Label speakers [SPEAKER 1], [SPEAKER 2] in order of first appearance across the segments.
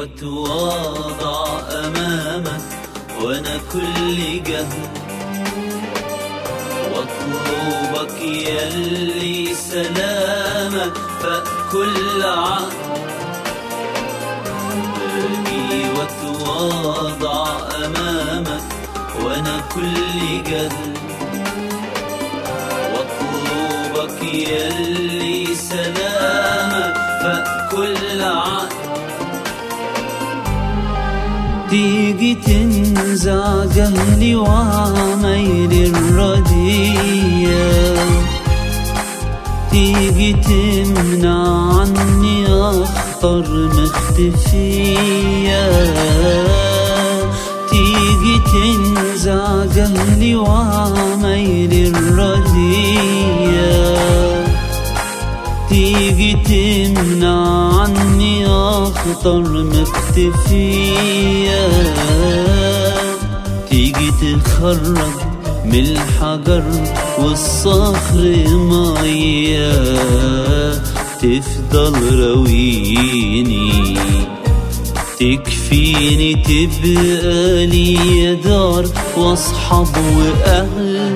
[SPEAKER 1] واتواضع أمامك وأنا كل جهل واطلبك يلي سلامك فكل عهد باجي واتواضع أمامك وأنا كل جهل واطلبك يلي سلامك فكل عهد تيجي تنزع جهلي وعمايلي الردية تيجي تمنع عني أخطر مختفية تيجي تنزع جهلي وعمايلي الردية تيجي تمنع عني أخطر مختفية تيجي تخرج من الحجر والصخر مية تفضل رويني تكفيني تبقى لي دار واصحاب واهل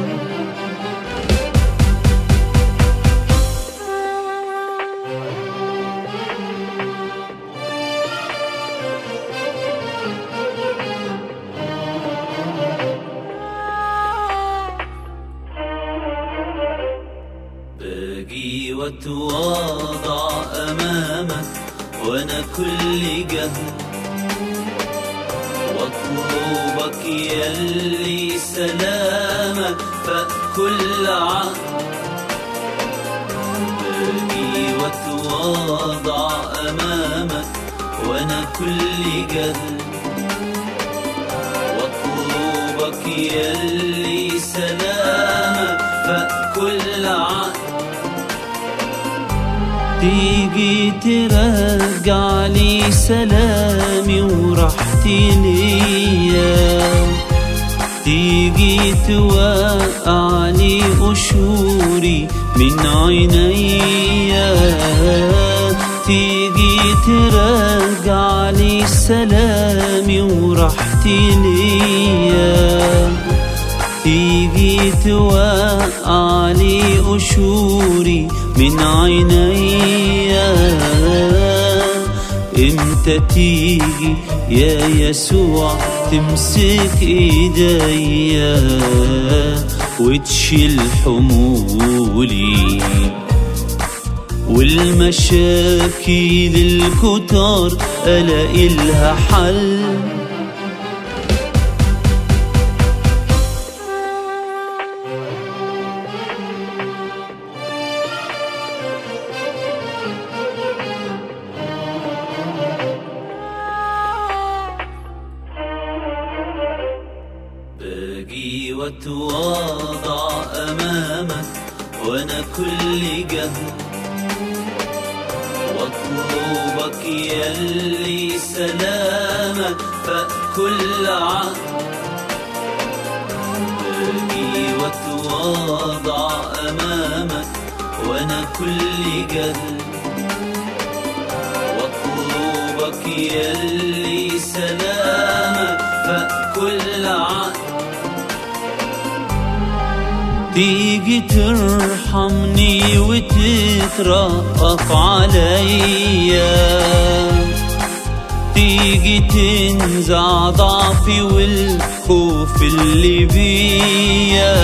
[SPEAKER 1] باجي واتواضع أمامك وأنا كل جهل واطلبك يلي سلامك فكل عهد باجي واتواضع أمامك وأنا كل جهل واطلبك يلي سلامك فكل عهد تيجي ترجع لي سلامي وراحتي ليا تيجي توقع لي قشوري من عينيا تيجي ترجع لي سلامي وراحتي ليا تيجي توقع لي قشوري من عينيا امتى تيجي يا يسوع تمسك ايديا وتشيل حمولي والمشاكل الكتار الاقي لها حل باجي واتواضع أمامك وأنا كل جهل واطلبك يلي سلامك فكل عهد باجي واتواضع أمامك وأنا كل جهل واطلبك يلي سلامك فكل عهد تيجي ترحمني وتترأف عليا تيجي تنزع ضعفي والخوف اللي بيا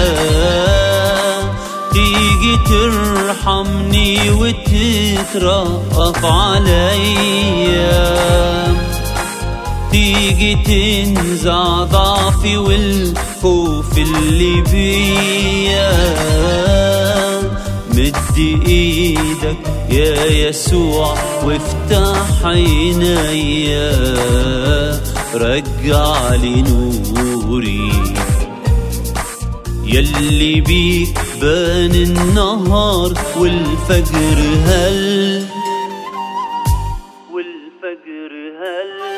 [SPEAKER 1] تيجي ترحمني وتترأف عليا تيجي تنزع ضعفي والخوف اللي بيا مد ايدك يا يسوع وافتح عينيا رجع لي نوري يلي بيك بان النهار والفجر هل والفجر هل